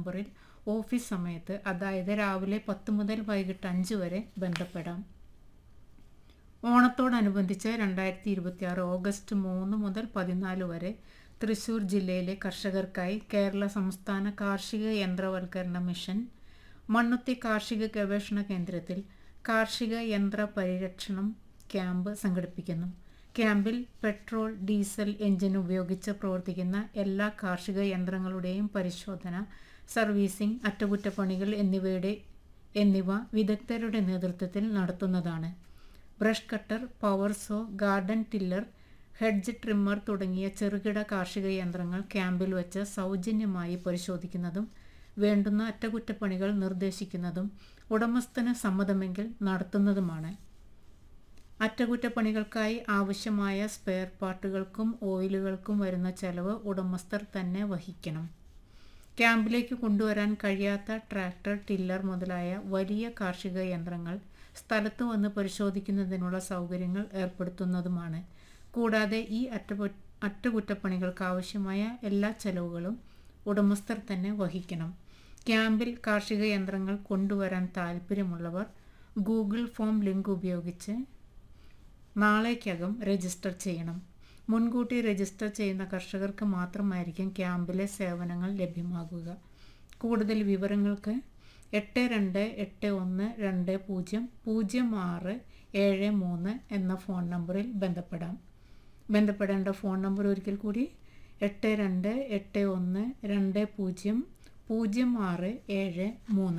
നമ്പറിൽ ഓഫീസ് സമയത്ത് അതായത് രാവിലെ പത്ത് മുതൽ വൈകിട്ട് അഞ്ച് വരെ ബന്ധപ്പെടാം ഓണത്തോടനുബന്ധിച്ച് രണ്ടായിരത്തി ഇരുപത്തിയാറ് ഓഗസ്റ്റ് മൂന്ന് മുതൽ പതിനാല് വരെ തൃശൂർ ജില്ലയിലെ കർഷകർക്കായി കേരള സംസ്ഥാന കാർഷിക യന്ത്രവൽക്കരണ മിഷൻ മണ്ണുത്തി കാർഷിക ഗവേഷണ കേന്ദ്രത്തിൽ കാർഷിക യന്ത്ര പരിരക്ഷണം ക്യാമ്പ് സംഘടിപ്പിക്കുന്നു ക്യാമ്പിൽ പെട്രോൾ ഡീസൽ എഞ്ചിൻ ഉപയോഗിച്ച് പ്രവർത്തിക്കുന്ന എല്ലാ കാർഷിക യന്ത്രങ്ങളുടെയും പരിശോധന സർവീസിംഗ് അറ്റകുറ്റപ്പണികൾ എന്നിവയുടെ എന്നിവ വിദഗ്ധരുടെ നേതൃത്വത്തിൽ നടത്തുന്നതാണ് brush cutter power saw garden tiller hedge trimmer തുടങ്ങിയ ചെറുകിട കാർഷിക യന്ത്രങ്ങൾ ക്യാമ്പിൽ വെച്ച് സൗജന്യമായി പരിശോധിക്കുന്നതും വേണ്ടുന്ന അറ്റകുറ്റപ്പണികൾ നിർദ്ദേശിക്കുന്നതും ഉടമസ്ഥന് സമ്മതമെങ്കിൽ നടത്തുന്നതുമാണ് അറ്റകുറ്റപ്പണികൾക്കായി ആവശ്യമായ സ്പെയർ പാർട്ടുകൾക്കും ഓയിലുകൾക്കും വരുന്ന ചെലവ് ഉടമസ്ഥർ തന്നെ വഹിക്കണം ക്യാമ്പിലേക്ക് കൊണ്ടുവരാൻ കഴിയാത്ത ട്രാക്ടർ ടില്ലർ മുതലായ വലിയ കാർഷിക യന്ത്രങ്ങൾ സ്ഥലത്ത് വന്ന് പരിശോധിക്കുന്നതിനുള്ള സൗകര്യങ്ങൾ ഏർപ്പെടുത്തുന്നതുമാണ് കൂടാതെ ഈ അറ്റപ അറ്റകുറ്റപ്പണികൾക്ക് ആവശ്യമായ എല്ലാ ചെലവുകളും ഉടമസ്ഥർ തന്നെ വഹിക്കണം ക്യാമ്പിൽ കാർഷിക യന്ത്രങ്ങൾ കൊണ്ടുവരാൻ താൽപ്പര്യമുള്ളവർ ഗൂഗിൾ ഫോം ലിങ്ക് ഉപയോഗിച്ച് നാളേക്കകം രജിസ്റ്റർ ചെയ്യണം മുൻകൂട്ടി രജിസ്റ്റർ ചെയ്യുന്ന കർഷകർക്ക് മാത്രമായിരിക്കും ക്യാമ്പിലെ സേവനങ്ങൾ ലഭ്യമാകുക കൂടുതൽ വിവരങ്ങൾക്ക് എട്ട് രണ്ട് എട്ട് ഒന്ന് രണ്ട് പൂജ്യം പൂജ്യം ആറ് ഏഴ് മൂന്ന് എന്ന ഫോൺ നമ്പറിൽ ബന്ധപ്പെടാം ബന്ധപ്പെടേണ്ട ഫോൺ നമ്പർ ഒരിക്കൽ കൂടി എട്ട് രണ്ട് എട്ട് ഒന്ന് രണ്ട് പൂജ്യം പൂജ്യം ആറ് ഏഴ് മൂന്ന്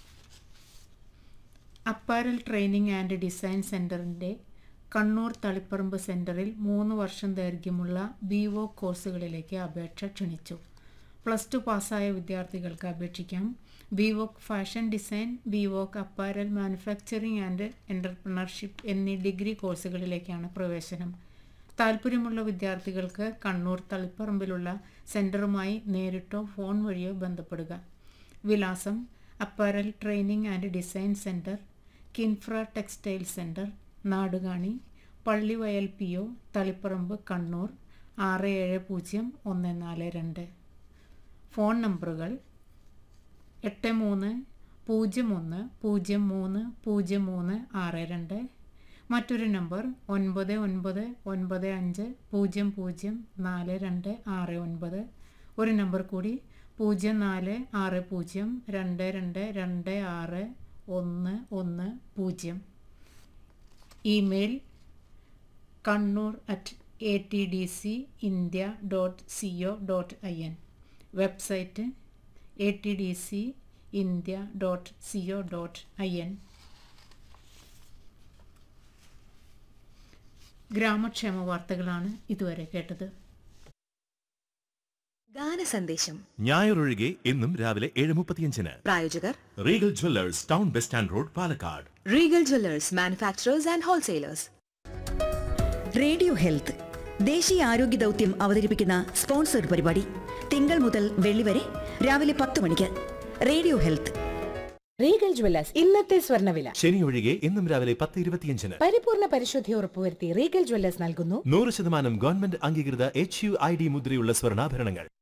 അപ്പാരൽ ട്രെയിനിങ് ആൻഡ് ഡിസൈൻ സെൻറ്ററിൻ്റെ കണ്ണൂർ തളിപ്പറമ്പ് സെൻറ്ററിൽ മൂന്ന് വർഷം ദൈർഘ്യമുള്ള ബി ഒ കോഴ്സുകളിലേക്ക് അപേക്ഷ ക്ഷണിച്ചു പ്ലസ് ടു പാസ്സായ വിദ്യാർത്ഥികൾക്ക് അപേക്ഷിക്കാം B voc fashion design B voc apparel manufacturing and entrepreneurship എന്നീ ഡിഗ്രി കോഴ്സുകളിലേക്കാണ് പ്രവേശനം താല്പര്യമുള്ള വിദ്യാർത്ഥികൾക്ക് കണ്ണൂർ തളിപ്പറമ്പിലുള്ള സെൻറ്ററുമായി നേരിട്ടോ ഫോൺ വഴിയോ ബന്ധപ്പെടുക വിലാസം apparel training and design centre KINFRA textile centre Nadukani Pallivayal P O Taliparamba Kannur ആറ് ഏഴ് പൂജ്യം ഒന്ന് നാല് രണ്ട് ഫോൺ നമ്പറുകൾ എട്ട് മൂന്ന് പൂജ്യം ഒന്ന് പൂജ്യം മൂന്ന് പൂജ്യം മൂന്ന് ആറ് രണ്ട് മറ്റൊരു നമ്പർ ഒൻപത് ഒൻപത് ഒൻപത് അഞ്ച് പൂജ്യം പൂജ്യം നാല് രണ്ട് ആറ് ഒൻപത് ഒരു നമ്പർ കൂടി പൂജ്യം നാല് ആറ് പൂജ്യം രണ്ട് രണ്ട് രണ്ട് ആറ് ഒന്ന് ഒന്ന് പൂജ്യം email Kannur at A T D C India dot C O dot I N website A T D C India dot C O dot I N ഗ്രാമക്ഷേമ വാർത്തകളാണ് ഇതുവരെ കേട്ടത് ഗാനസന്ദേശം ഞായറൊഴികെ എന്നും രാവിലെ ഏഴ് മുപ്പത്തിയഞ്ചിന് പ്രായോജകർ Regal jewellers town bus stand road Palakkad Regal jewellers manufacturers and wholesalers radio health ദേശീയ ആരോഗ്യ ദൗത്യം അവതരിപ്പിക്കുന്ന സ്പോൺസർഡ് പരിപാടി തിങ്കൾ മുതൽ വെള്ളി വരെ രാവിലെ പത്ത് മണിക്ക് റേഡിയോ ഹെൽത്ത് റീഗൽ ജ്വല്ലേഴ്സ് ഇന്നത്തെ സ്വർണ്ണവില ശനി ഒഴികെ എന്നും രാവിലെ പത്ത് ഇരുപത്തിയഞ്ചിന് പരിപൂർണ പരിശുദ്ധി ഉറപ്പുവരുത്തി റീഗൽ ജ്വല്ലേഴ്സ് നൽകുന്നു നൂറ് ശതമാനം ഗവൺമെന്റ് അംഗീകൃത എച്ച് യു ഐ ഡി മുദ്രയുള്ള സ്വർണ്ണാഭരണങ്ങൾ